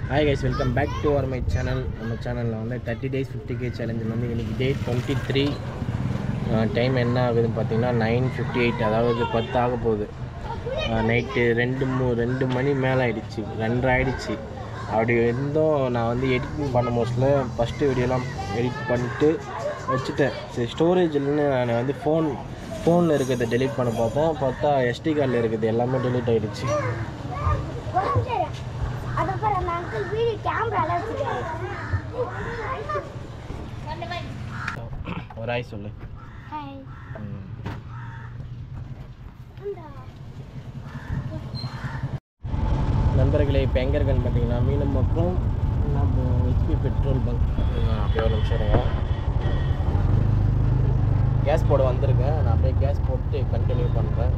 Hi guys welcome back to our my channel நம்ம சேனலில் வந்து தேர்ட்டி டேஸ் ஃபிஃப்டி கே சேலஞ்சில் வந்து இன்றைக்கி டேட் டுவெண்ட்டி த்ரீ டைம் என்ன ஆகுதுன்னு பார்த்தீங்கன்னா நைன் ஃபிஃப்டி எயிட் அதாவது பத்து ஆக போகுது நைட்டு ரெண்டு மூ ரெண்டு மணி மேலே ஆயிடுச்சு ரெண்டரை ஆயிடுச்சு அப்படி இருந்தும் நான் வந்து எடிட்டிங் பண்ண மோஸ்ட்டில் ஃபஸ்ட்டு வீடியோலாம் எடிட் பண்ணிட்டு வச்சுட்டேன் சரி ஸ்டோரேஜ் இல்லைன்னு நான் வந்து ஃபோன் ஃபோனில் இருக்கிறத டெலீட் பண்ண பார்த்தேன் பார்த்தா எஸ்டி கார்டில் இருக்குது எல்லாமே டெலீட் ஆகிடுச்சு அதுக்கப்புறம் அந்த அங்கிள் வீடியோ கேமரால வச்சுருக்காரு ஒரு ஆய் சொல்லு ஹாய் ம். நண்பர்களே இப்போ எங்கே இருக்கேன்னு பார்த்தீங்கன்னா மீனம் பக்கம் நம்ம ஹெச்பி பெட்ரோல் பங்க் அப்படியே ஒரு நிமிஷம் இருங்க கேஸ் போட வந்திருக்கேன் நான் அப்படியே கேஸ் போட்டு கண்டினியூ பண்ணுறேன்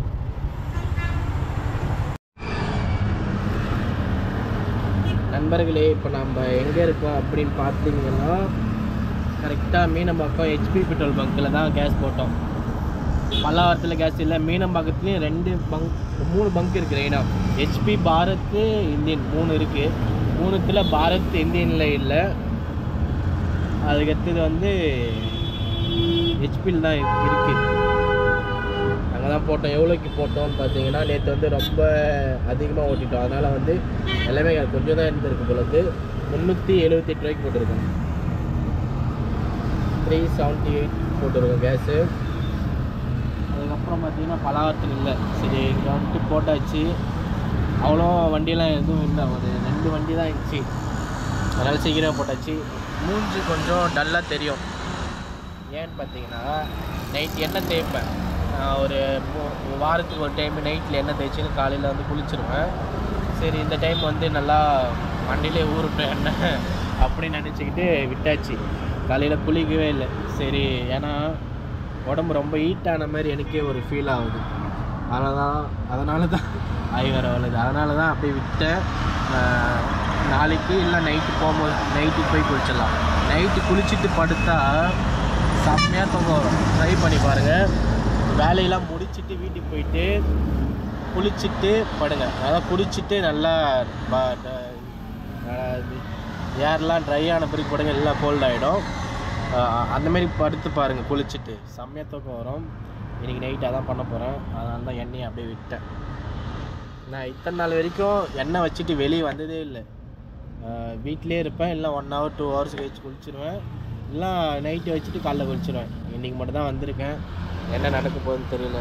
நண்பர்களே இப்போ நம்ம எங்கே இருக்கோம் அப்படின்னு பார்த்தீங்கன்னா கரெக்டாக மீனம்பாக்கம் ஹெச்பி பெட்ரோல் பங்க்கில் தான் கேஸ் போட்டோம் பல்லாவரத்தில் கேஸ் இல்லை மீனம்பாக்கத்துலேயும் ரெண்டு பங்க் மூணு பங்க் இருக்குது ஏன்னா ஹெச்பி பாரத் இந்தியன் மூணு இருக்குது மூணுத்தில் பாரத் இந்தியனில் இல்லை அதுக்கடுத்தது வந்து ஹெச்பியில் தான் இருக்குது அங்கே தான் போட்டோம் எவ்வளோக்கு போட்டோம்னு பார்த்தீங்கன்னா நேற்று வந்து ரொம்ப அதிகமாக ஓட்டிட்டோம் அதனால் வந்து எல்லாமே கொஞ்சம் தான் இருந்திருக்கு பொழுது முந்நூற்றி எழுபத்தெட்டு ரூபாய்க்கு போட்டிருக்கோம் த்ரீ செவன்ட்டி எயிட் போட்டிருக்கோம் கேஸு அதுக்கப்புறம் பார்த்தீங்கன்னா பலாவரத்தில் இல்லை சரி இங்கே வந்துட்டு போட்டாச்சு அவ்வளோ வண்டியெல்லாம் எதுவும் இல்லை ஒரு ரெண்டு வண்டி தான் இருந்துச்சு அதனால் சீக்கிரம் போட்டாச்சு மூஞ்சி கொஞ்சம் டல்லாக தெரியும் ஏன்னு பார்த்தீங்கன்னா நைட் எண்ணெய் தேய்ப்பேன் நான் ஒரு மூ- வாரத்துக்கு ஒரு டைம் நைட்டில் எண்ணெய் தேய்ச்சின்னு காலையில் வந்து குளிச்சிருவேன் சரி இந்த டைம் வந்து நல்லா வண்டியிலே ஊருட்டேன் எண்ணெய் அப்படின்னு நினச்சிக்கிட்டு விட்டாச்சு காலையில் குளிக்கவே இல்லை சரி ஏன்னா உடம்பு ரொம்ப ஹீட்டான மாதிரி எனக்கே ஒரு ஃபீல் ஆகுது அதனால தான் அதனால தான் ஆய் வர வருது அதனால தான் அப்படியே விட்டேன் ஆஹ் நாளைக்கு இல்லை நைட்டு போகும்போது நைட்டு போய் குளிச்சிடலாம் நைட்டு குளிச்சுட்டு படுத்தா செம்மையாக தூக்கம் வரும் ட்ரை பண்ணி பாருங்கள் வேலையெல்லாம் முடிச்சிட்டு வீட்டுக்கு போயிட்டு குளிச்சுட்டு படுங்க அதாவது குளிச்சுட்டு நல்லா ப- ட- அஹ் இது ஏர்லாம் ட்ரை ஆன பிறகு படுங்க எல்லாம் கோல்ட் ஆகிடும் அந்தமாரி படுத்து பாருங்கள் குளிச்சுட்டு செம்மையாக தூக்கம் வரும் இன்றைக்கி நைட் அதான் பண்ண போகிறேன் அதனால தான் எண்ணெயை அப்படியே விட்டேன் நான் இத்தனை நாள் வரைக்கும் எண்ணெய் வச்சுட்டு வெளியே வந்ததே இல்லை வீட்டிலே இருப்பேன் இல்லை ஒன் ஹவர் டூ ஹவர்ஸ் கழிச்சு குளிச்சிருவேன் இல்லை நைட்டு வச்சுட்டு காலைல குளிச்சிருவேன் இன்றைக்கி மட்டும் தான் வந்திருக்கேன் என்ன நடக்க போகுதுன்னு தெரியல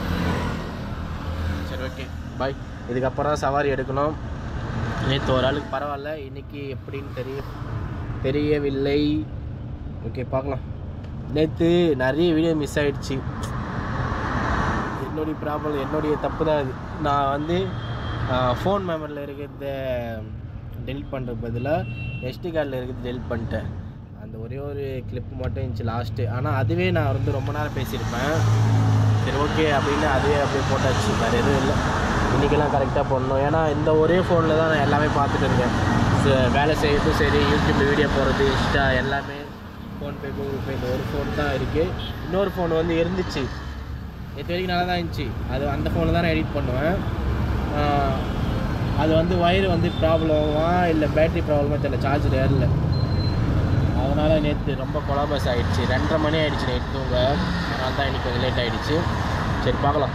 சரி ஓகே பாய் இதுக்கப்புறம் தான் சவாரி எடுக்கணும் நேற்று ஒரு ஆளுக்கு பரவாயில்ல இன்னைக்கு எப்படின்னு தெரிய தெரியவில்லை ஓகே பார்க்கலாம் நேற்று நிறைய வீடியோ மிஸ் ஆயிடுச்சு என்னுடைய ப்ராப்ளம் என்னுடைய தப்பு தான் அது நான் வந்து ஃபோன் மெமரியில் இருக்கிறத டெலிட் பண்ணுறது பதிலாக எஸ்டி கார்டில் இருக்கிறது டெலிட் பண்ணிட்டேன் அந்த ஒரே ஒரு கிளிப் மட்டும் இருந்துச்சு லாஸ்ட்டு ஆனால் அதுவே நான் வந்து ரொம்ப நேரம் பேசியிருப்பேன் சரி ஓகே அப்படின்னு அதுவே அப்படியே போட்டாச்சு வேறு எதுவும் இல்லை இன்றைக்கெல்லாம் கரெக்டாக பண்ணணும் ஏன்னா இந்த ஒரே ஃபோனில் தான் நான் எல்லாமே பார்த்துட்டு இருக்கேன் ச- வேலை செய்யறதும் சரி யூடியூப்பில் வீடியோ போடுறது இன்ஸ்டா எல்லாமே ஃபோன்பே கூகுள் பே இந்த ஒரு ஃபோன் தான் இருக்குது இன்னொரு ஃபோன் வந்து இருந்துச்சு நேற்று வரைக்கும் நல்லா தான் இருந்துச்சு அது அந்த ஃபோனில் தான் நான் எடிட் பண்ணுவேன் ஆஹ் அது வந்து ஒயர் வந்து ப்ராப்ளமா இல்லை பேட்டரி ப்ராப்ளமா தெரியல சார்ஜர் ஏறல அதனால் நேற்று ரொம்ப கொலாபஸ் ஆகிடுச்சு ரெண்டரை மணி ஆயிடுச்சு நைட் தூங்க அதனால தான் இன்னைக்கு கொஞ்சம் லேட் ஆகிடுச்சு சரி பார்க்கலாம்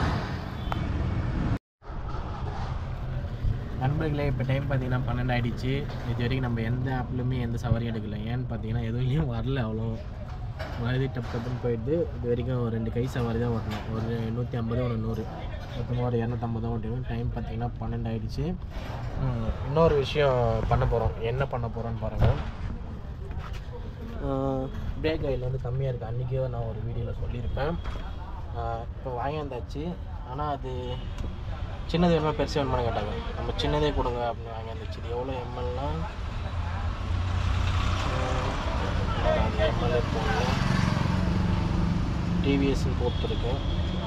நண்பர்களே இப்போ டைம் பார்த்தீங்கன்னா பன்னெண்டு ஆயிடுச்சு இது வரைக்கும் நம்ம எந்த ஆப்லையுமே எந்த சவாரியும் எடுக்கல ஏன்னு பார்த்தீங்கன்னா எதுவும் வரல அவ்வளோ வருது டப் டப்புன்னு போயிடுது இது வரைக்கும் ஒரு ரெண்டு கை சவாரி தான் ஓட்டணும் ஒரு நூற்றி ஐம்பது ஒரு நூறு மொத்தமாக ஒரு இரநூத்தம்பது தான் ஓட்டிடும் டைம் பார்த்தீங்கன்னா பன்னெண்டு ஆயிடுச்சு ம், இன்னொரு விஷயம் பண்ண போகிறோம் என்ன பண்ண போகிறோன்னு பாருங்கள் பிரேக் ஆயில் வந்து கம்மியாக இருக்குது அன்றைக்கே நான் ஒரு வீடியோவில் சொல்லியிருப்பேன் இப்போ வாங்கி வந்தாச்சு ஆனால் அது சின்னது வேணுமா பெருசு வேணுமான்னு கேட்டாங்க நம்ம சின்னதே கொடுங்க அப்படின்னு வாங்கி வந்துச்சு இது எவ்வளோ எம்எல்னா எம்எல்ஏ போடணும் டிவிஎஸ்ன்னு போட்டிருக்கேன்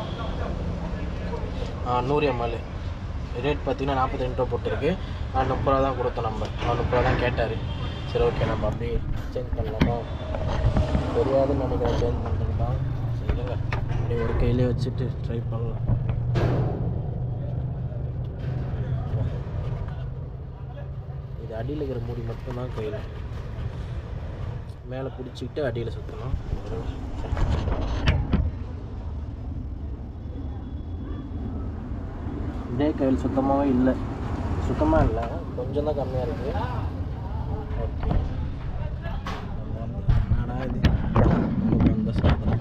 நூறு எம்எல் ரேட் பார்த்தீங்கன்னா நாற்பத்தி ரெண்டு ரூபா போட்டிருக்கு ஆ, முப்பது ரூபா தான் கொடுத்தோம் நம்ம அவர் முப்பது ரூபா தான் கேட்டார் சரி ஓகே நம்ம அப்படியே சேஞ்ச் பண்ணலாமா தெரியாதுன்னு நினைக்கிறேன் சேஞ்ச் பண்ணுறது தான் சரிங்க அப்படியே ஒரு கையிலே வச்சுட்டு ட்ரை பண்ணலாம் இது அடியில் இருக்கிற மூடி மட்டும்தான் கையில் மேலே பிடிச்சிக்கிட்டு அடியில் சுற்றணும் இதே கையில் சுத்தமாகவே இல்லை சுத்தமாக இல்லை கொஞ்சம் தான் கம்மியாக இருக்குது ஓகே என்னடா இது நமக்கு வந்த சாதனம்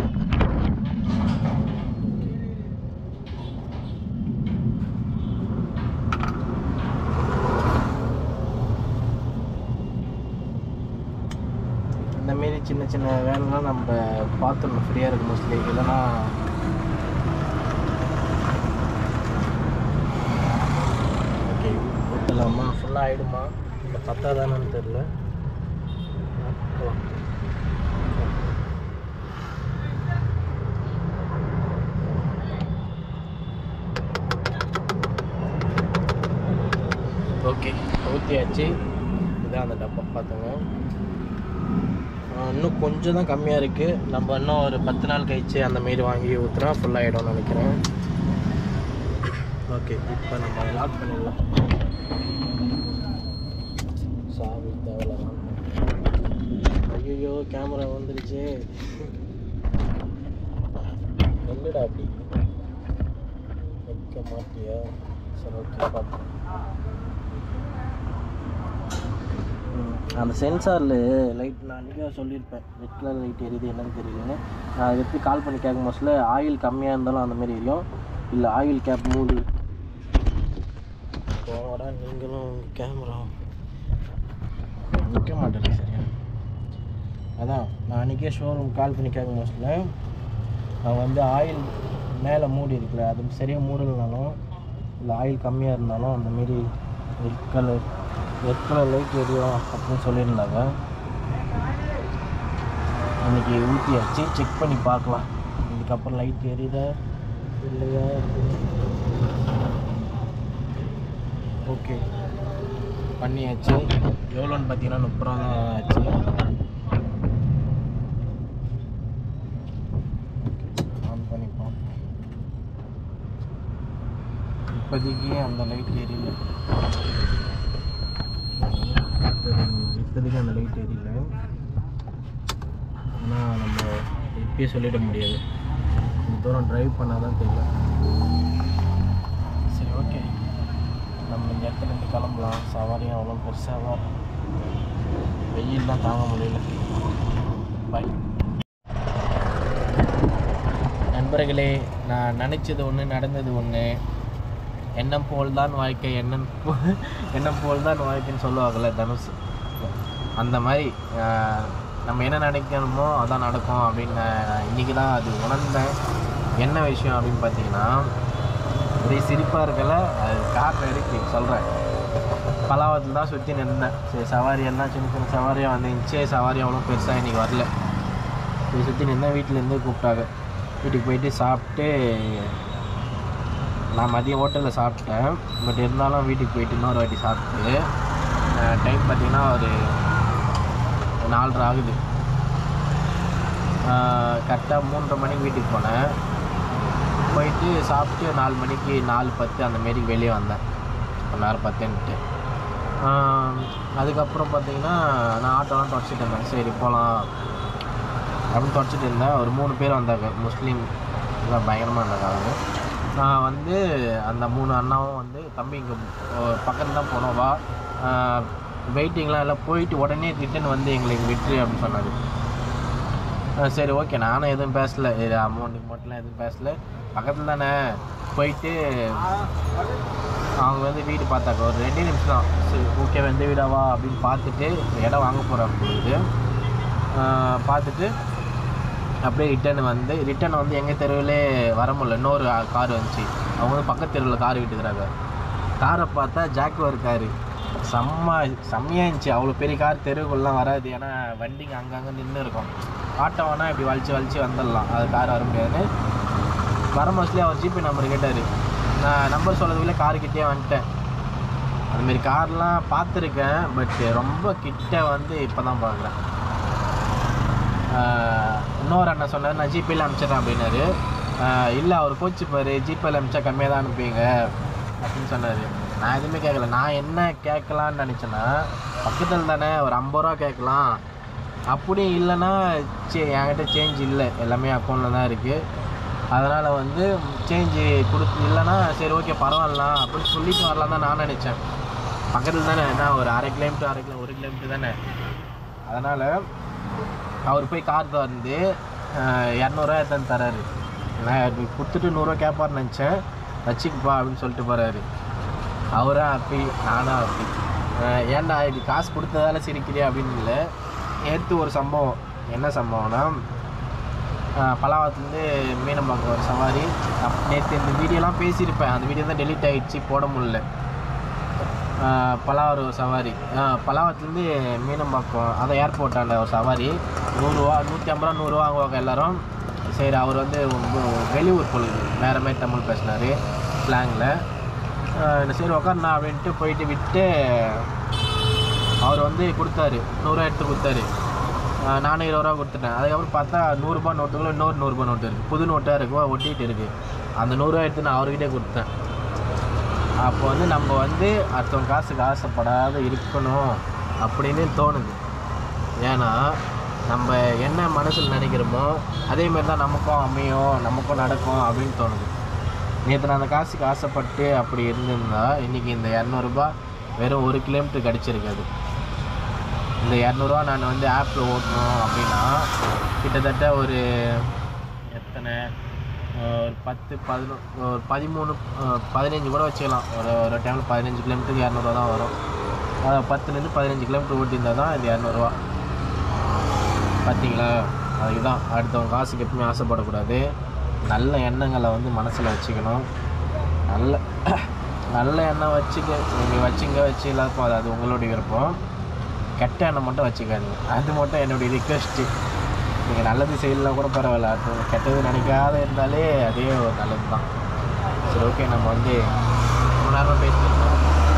இந்த மாரி சின்ன சின்ன வேலைலாம் நம்ம பார்த்துடணும் ஃப்ரீயாக இருக்கும் மோஸ்ட்லி இல்லைன்னா ஓகே ஊற்றலாமா ஃபுல்லாக ஆகிடுமா இல்லை பத்தாதானு தெரில பார்க்கலாம். ஓகே ஊற்றியாச்சு இதான் அந்த டப்பா பார்த்துங்க ஆஹ் இன்னும் கொஞ்சம் தான் கம்மியாக இருக்குது நம்ம இன்னும் ஒரு பத்து நாள் கழிச்சு அந்த மாரி வாங்கி ஊற்றுனா ஃபுல்லாகிடும்னு நினைக்கிறேன் ஓகே இப்போ நம்ம லாக் பண்ணிடலாம் சாவி தேவையில்லாம் ஐயோ கேமரா வந்துருச்சு என்னடா அப்படி வைக்க மாட்டியா சரி ஓகே பார்ப்போம் ம், அந்த சென்சாரில் லைட் நான் அன்றைக்கி சொல்லியிருப்பேன் ரெட் கலர் லைட் எரியுது என்னன்னு தெரியல நான் அதை எடுத்து கால் பண்ணி கேட்கும் மோஸ்ட்ல ஆயில் கம்மியாக இருந்தாலும் அந்த மாதிரி எரியும் இல்லை ஆயில் கேப் மூடி போடா நீங்களும் கேமரா நிற்க மாட்டேன் சரியா அதான் நான் அன்றைக்கே ஷோரூம் கால் பண்ணி கேட்கும் மோஸ்ட்ல அவன் வந்து ஆயில் மேலே மூடி இருக்குல்ல அது சரியாக மூடலைனாலும் இல்லை ஆயில் கம்மியாக இருந்தாலும் அந்த மாரி red colour red colour light எரியும் அப்படின்னு சொல்லியிருந்தாங்க இன்னைக்கு ஊற்றியாச்சு செக் பண்ணி பார்க்கலாம் இதுக்கப்புறம் லைட் எரியுதா இல்லையா ஓகே பண்ணியாச்சு எவ்வளோன்னு பார்த்தீங்கன்னா முப்பது ரூபா தான் ஆச்சு ஆன் பண்ணிப்போம் இப்போதைக்கு அந்த லைட் எரியல இப்போதைக்கு அந்த லைட் எரியல ஆனால் நம்ம இப்பயே சொல்லிட முடியாது இந்த தூரம் டிரைவ் பண்ணால் தான் தெரியும் சரி ஓகே நம்ம இந்த இடத்துல இருந்து கிளம்பலாம் சவாரியும் அவ்வளோ பெருசாக வெயில் தான் தாங்க முடியல பாய் நண்பர்களே நான் நினச்சது ஒன்று நடந்தது ஒன்று எண்ணம் போல் தான் வாழ்க்கை எண்ணம் போ எண்ணம் போல் தான் வாழ்க்கைன்னு சொல்லுவாங்கள்ல தனுஷ் அந்த மாதிரி ஆஹ், நம்ம என்ன நினைக்கணுமோ அதான் நடக்கும் அப்படின்னு நான் இன்னைக்கு தான் அது உணர்ந்தேன் என்ன விஷயம் அப்படின்னு பார்த்தீங்கன்னா ஒரே சிரிப்பாக இருக்கல அது காரணம் இருக்கு சொல்கிறேன் பலாவத்தில் தான் சுற்றி நின்றேன் சரி சவாரி எல்லாம் சின்ன சின்ன சவாரியாக வந்துச்சு சவாரி அவ்வளோ பெருசாக இன்றைக்கி வரல போய் சுற்றி நின்று வீட்டிலேருந்து கூப்பிட்டாங்க வீட்டுக்கு போயிட்டு சாப்பிட்டு நான் மதியம் ஹோட்டலில் சாப்பிட்டேன் பட் இருந்தாலும் வீட்டுக்கு போயிட்டு இன்னொரு வாட்டி சாப்பிட்டு டைம் பார்த்தீங்கன்னா ஒரு நாலரை ஆகுது கரெக்டாக மூன்றரை மணிக்கு வீட்டுக்கு போனேன் போயிட்டு சாப்பிட்டு நாலு மணிக்கு நாலு பத்து அந்த மாரி வெளியே வந்தேன் ஒரு நேரம் பத்துன்ட்டு அதுக்கப்புறம் பார்த்தீங்கன்னா நான் ஆட்டோலாம் தொடச்சிட்டு இருந்தேன் சரி போகலாம் அப்படின்னு தொடச்சிட்டு இருந்தேன் ஒரு மூணு பேர் வந்தாங்க முஸ்லீம் எல்லாம் பயங்கரமாக இருந்தாங்க அவங்க நான் வந்து அந்த மூணு அண்ணாவும் வந்து தம்பி இங்கே பக்கத்தில் தான் போனோம் வா வெயிட்டிங்லாம் எல்லாம் போயிட்டு உடனே ரிட்டன் வந்து எங்களை இங்கே விட்டுரு அப்படின்னு சொன்னார் ஆ, சரி ஓகே நானும் எதுவும் பேசல இது அமௌண்ட்டுக்கு மட்டும்லாம் எதுவும் பேசல பக்கத்தில் தானே போயிட்டு அவங்க வந்து வீடு பார்த்தாக்க ஒரு ரெண்டே நிமிஷம் தான் சரி ஓகே எந்த வீடாவா அப்படின்னு பார்த்துட்டு இடம் வாங்க போகிறாங்க பொழுது பார்த்துட்டு அப்படியே ரிட்டர்ன் வந்து ரிட்டர்ன் வந்து எங்கள் தெருவிலே வர முடியல இன்னொரு கார் வந்துச்சு அவங்க வந்து பக்கத்து தெருவில் கார் விட்டுக்கிறாங்க காரை பார்த்தா ஜாக்குவர் காரு செம்ம செம்மையாக இருந்துச்சு அவ்வளோ பெரிய கார் தெருவுக்குள்ளலாம் வராது ஏன்னா வண்டிங்க அங்கங்கே நின்று இருக்கும் ஆட்டோ வேணால் இப்படி வலிச்சு வலிச்சு வந்துடலாம் அது கார் வர முடியாதுன்னு வர மோஸ்ட்லி அவர் ஜிபே நம்பர் கேட்டார் நான் நம்பர் சொல்லதுக்குள்ளே காருக்கிட்டே வந்துட்டேன் அதுமாரி கார்லாம் பார்த்துருக்கேன் பட் ரொம்ப கிட்ட வந்து இப்போ தான் பார்க்குறேன் இன்னொரு அண்ணன் சொன்னார் நான் ஜிபேல அனுப்பிச்சிடுறேன் அப்படின்னாரு இல்லை அவர் கோச்சிப்பார் ஜிபேல அனுப்பிச்சா கம்மியாக தான் அனுப்புவீங்க அப்படின்னு சொன்னார் நான் எதுவுமே கேட்கல நான் என்ன கேட்கலான்னு நினச்சேன்னா பக்கத்தில் தானே ஒரு ஐம்பது ரூபா கேட்கலாம் அப்படி இல்லைன்னா சே என்கிட்ட சேஞ்ச் இல்லை எல்லாமே அக்கௌண்ட்டில் தான் இருக்குது அதனால் வந்து சேஞ்சு கொடுத்து இல்லைன்னா சரி ஓகே பரவாயில்ல அப்படின்னு சொல்லிட்டு வரலாம் தான் நான் நினச்சேன் பக்கத்தில் தானே என்ன ஒரு அரை கிலோமீட்டர் அரை கிலோ ஒரு கிலோமீட்டர் தானே அதனால் அவர் போய் கார் வந்து இரநூறுவா எடுத்து தராரு நான் இப்படி கொடுத்துட்டு நூறுரூவா கேட்பார்னு நினச்சேன் வச்சுக்கப்பா அப்படின்னு சொல்லிட்டு போகிறாரு அவரும் ஹாப்பி நானும் ஹாப்பி ஏன்டா இப்படி காசு கொடுத்ததால சிரிக்கிறியா அப்படின்னு இல்லை நேற்று ஒரு சம்பவம் என்ன சம்பவம்னா பலாவத்துலேருந்து மீனம்பாக்கம் ஒரு சவாரி நேற்று இந்த வீடியோலாம் பேசியிருப்பேன் அந்த வீடியோ தான் டெலீட் ஆகிடுச்சு போட முடியல பலாவரம் ஒரு சவாரி பலாவத்துலேருந்து மீனம்பாக்கம் அதான் ஏர்போர்ட்டாண்ட ஒரு சவாரி நூறுரூவா நூற்றி ஐம்பது ரூபா நூறுரூவா வாங்குவாங்க எல்லாரும் சரி அவர் வந்து ரொம்ப வெளியூர் பொழுது வேறு மாதிரி தமிழ் பேசினார் ஸ்லாங்கில் சரி உக்காருண்ணா அப்படின்ட்டு போயிட்டு விட்டு அவர் வந்து கொடுத்தாரு நூறுரூவா எடுத்து கொடுத்தாரு ஆஹ் நானும் இருபது ரூபா கொடுத்துட்டேன் அதுக்கப்புறம் பார்த்தா நூறுரூபா நோட்டுக்குள்ள இன்னொரு நூறுரூபா நோட்டு இருக்குது புது நோட்டாக இருக்குவா ஒட்டிகிட்டு இருக்குது அந்த நூறுரூவா எடுத்து நான் அவர்கிட்டே கொடுத்தேன் அப்போ வந்து நம்ம வந்து அடுத்தவங்க காசுக்கு ஆசைப்படாத இருக்கணும் அப்படின்னு தோணுது ஏன்னா நம்ம என்ன மனசில் நினைக்கிறோமோ அதே மாதிரி தான் நமக்கும் அமையும் நமக்கும் நடக்கும் அப்படின்னு தோணுது நேற்று நான் அந்த காசுக்கு ஆசைப்பட்டு அப்படி இருந்திருந்தா இன்றைக்கி இந்த இரநூறுபா வெறும் ஒரு கிலோமீட்டர் கிடச்சிருக்காது இந்த இரநூறுவா நான் வந்து ஆப்பில் ஓட்டணும் அப்படின்னா கிட்டத்தட்ட ஒரு எத்தனை அஹ் ஒரு பத்து பதினொ ஒரு பதிமூணு அஹ் பதினஞ்சு கூட வச்சுக்கலாம் ஒரு ஒரு டைமில் பதினஞ்சு கிலோமீட்டருக்கு இரநூறுவா தான் வரும் அஹ் பத்துலேருந்து பதினஞ்சு கிலோமீட்டர் ஓட்டியிருந்தால் தான் இது இரநூறுவா பார்த்தீங்களா அதுக்கு தான் அடுத்தவங்க காசுக்கு எப்பவுமே ஆசைப்படக்கூடாது நல்ல எண்ணங்களை வந்து மனசில் வச்சுக்கணும் நல்ல நல்ல எண்ணம் வச்சுக்க நீங்கள் வச்சுங்க வச்சு இல்லாத அது அது உங்களுடைய விருப்பம் கெட்ட எண்ணம் மட்டும் வச்சுக்காதீங்க அது மட்டும் என்னுடைய ரிக்வெஸ்ட்டு நீங்கள் நல்லது செய்யலாம் கூட பரவாயில்ல அது கெட்டது நினைக்காத இருந்தாலே அதே ஒரு நல்லது தான் சரி ஓகே நம்ம வந்து ரொம்ப நேரமாக பேசிட்டு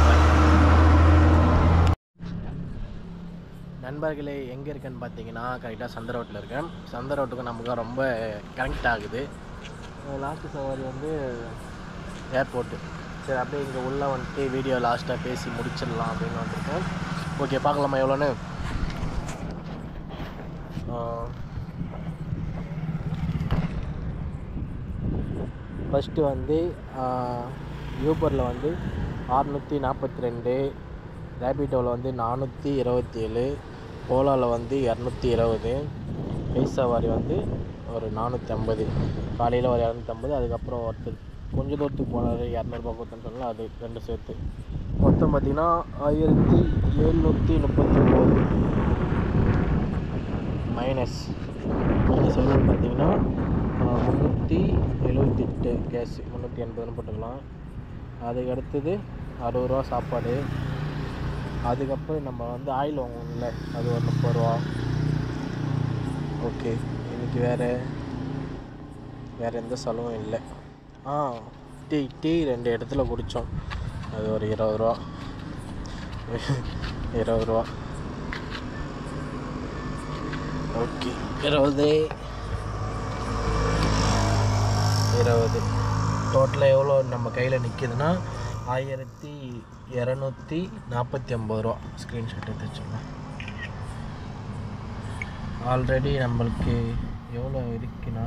நண்பர்களே எங்கே இருக்கேன்னு பார்த்தீங்கன்னா கரெக்டாக சந்த ரோட்டில் இருக்கேன் சந்த ரோட்டுக்கும் நமக்கு ரொம்ப கனெக்ட் ஆகுது லாஸ்ட்டு சவாரி வந்து ஏர்போர்ட்டு சரி அப்படியே இங்கே உள்ளே வந்துட்டு வீடியோ லாஸ்ட்டாக பேசி முடிச்சிடலாம் அப்படின்னு வந்திருக்கேன் ஓகே பார்க்கலாமா எவ்வளோன்னு ஃபஸ்ட்டு வந்து யூபரில் வந்து அறுநூற்றி நாற்பத்தி ரெண்டு ரேபிட்டோவில் வந்து நானூற்றி இருபத்தி ஏழு ஓலாவில் வந்து இரநூத்தி இருபது பைக் சவாரி வந்து ஒரு நானூற்றி ஐம்பது காலையில் ஒரு இரநூத்தம்பது அதுக்கப்புறம் ஒருத்தர் கொஞ்சம் தூரத்துக்கு போனார் இரநூறுபா கொடுத்தேன்னு சொன்னால் அது ரெண்டு சேர்த்து மொத்தம் பார்த்திங்கன்னா ஆயிரத்தி எழுநூற்றி முப்பத்தி ஒம்பது மைனஸ் மைனஸ் எவ்வளோன்னு பார்த்தீங்கன்னா முந்நூற்றி எழுபத்தெட்டு கேஸ் முந்நூற்றி எண்பதுன்னு போட்டுக்கலாம் அதுக்கு அடுத்தது அறுபது ரூபா சாப்பாடு அதுக்கப்புறம் நம்ம வந்து ஆயில் வாங்குவோம்ல அது ஒரு முப்பது ரூபா ஓகே இன்னைக்கு வேறு வேறு எந்த செலவும் இல்லை ஆ டீ டீ ரெண்டு இடத்துல குடித்தோம் அது ஒரு இருபது ரூபா இருபது ரூபா ஓகே இருபது இருபது டோட்டலாக எவ்வளோ நம்ம கையில் நிற்கிதுன்னா ஆயிரத்தி இரநூத்தி நாற்பத்தி ஒம்பது ரூபா ஸ்க்ரீன்ஷாட் எடுத்து வச்சுக்கலாம் ஆல்ரெடி நம்மளுக்கு எவ்வளோ இருக்குன்னா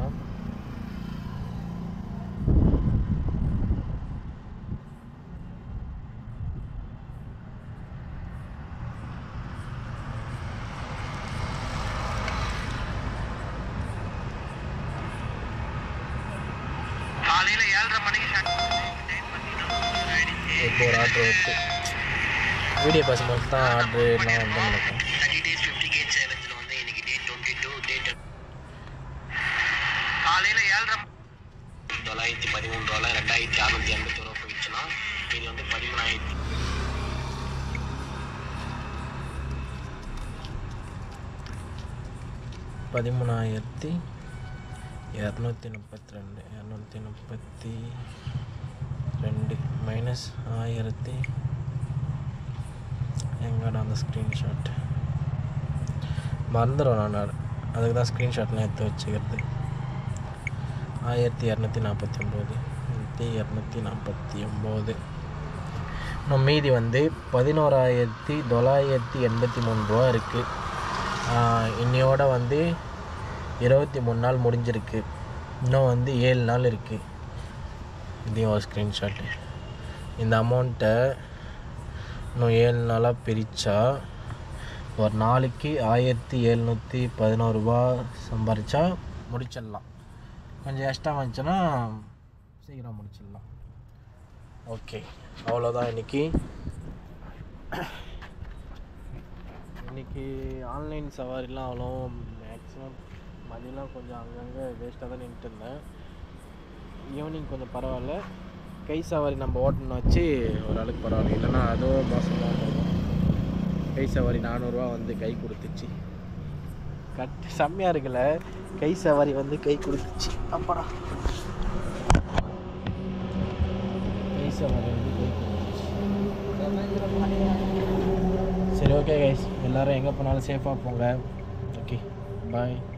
காலையில ஏழரை மணிக்கு start இப்போ ஒரு ஆர்டர் இருக்கு வீடியோ பேசும்போது தான் ஆர்டர்லாம் வந்து நடக்கும் தேர்ட்டி டேஸ் ஃபிஃப்டி கேட் சேலஞ்சில் வந்து இன்னைக்கு டேட் டுவெண்ட்டி டூ டேட் காலையில ஏழரை தொள்ளாயிரத்தி பதிமூணு டாலர் ரெண்டாயிரத்தி அறுநூத்தி எண்பத்தி ரூபா போயிடுச்சுன்னா இது வந்து பதிமூணாயிரத்தி பதிமூணாயிரத்தி இரநூத்தி முப்பத்தி ரெண்டு இரநூத்தி முப்பத்தி ரெண்டு மைனஸ் ஆயிரத்தி எங்கடா அந்த ஸ்க்ரீன்ஷாட் மறந்துடும் நான் அதுக்கு தான் ஸ்க்ரீன்ஷாட்லாம் எடுத்து வச்சுக்கிறது ஆயிரத்தி இரநூத்தி நாற்பத்தி ஒம்பது ஆயிரத்தி இரநூத்தி நாற்பத்தி ஒம்பது இன்னும் மீதி வந்து பதினோராயிரத்தி தொள்ளாயிரத்தி எண்பத்தி மூணு ரூபா இருக்குது இன்னையோட வந்து இருபத்தி மூணு நாள் முடிஞ்சிருக்கு இன்னும் வந்து ஏழு நாள் இருக்குது இதையும் ஒரு ஸ்க்ரீன்ஷாட்டு இந்த அமௌண்ட்டை இன்னும் ஏழு நாளாக பிரித்தா ஒரு நாளைக்கு ஆயிரத்தி எழுநூற்றி பதினோரு ரூபா சம்பாரித்தா முடிச்சிடலாம் கொஞ்சம் எக்ஸ்ட்ரா வந்துச்சுன்னா சீக்கிரம் முடிச்சிடலாம் ஓகே அவ்வளோதான் இன்னைக்கு இன்னைக்கு ஆன்லைன் சவாரிலாம் அவ்வளோ மேக்ஸிமம் மதியம்லாம் கொஞ்சம் அங்கங்கே வேஸ்ட்டாக தான் நின்றுட்டு இருந்தேன் ஈவினிங் கொஞ்சம் பரவாயில்ல கை சவாரி நம்ம ஓட்டணும் வச்சு ஓரளவுக்கு பரவாயில்ல இல்லைன்னா அதுவும் மோசமாக இருக்கும் கை சவாரி நானூறுரூவா வந்து கை கொடுத்துச்சு கட் செம்மையாக இருக்குல்ல கை சவாரி வந்து கை கொடுத்துச்சு அப்புறா கை சவாரி வந்து கை கொடுத்துச்சு சரி ஓகே கைஸ் எல்லோரும் எங்கே போனாலும் சேஃபாக போங்க ஓகே பாய்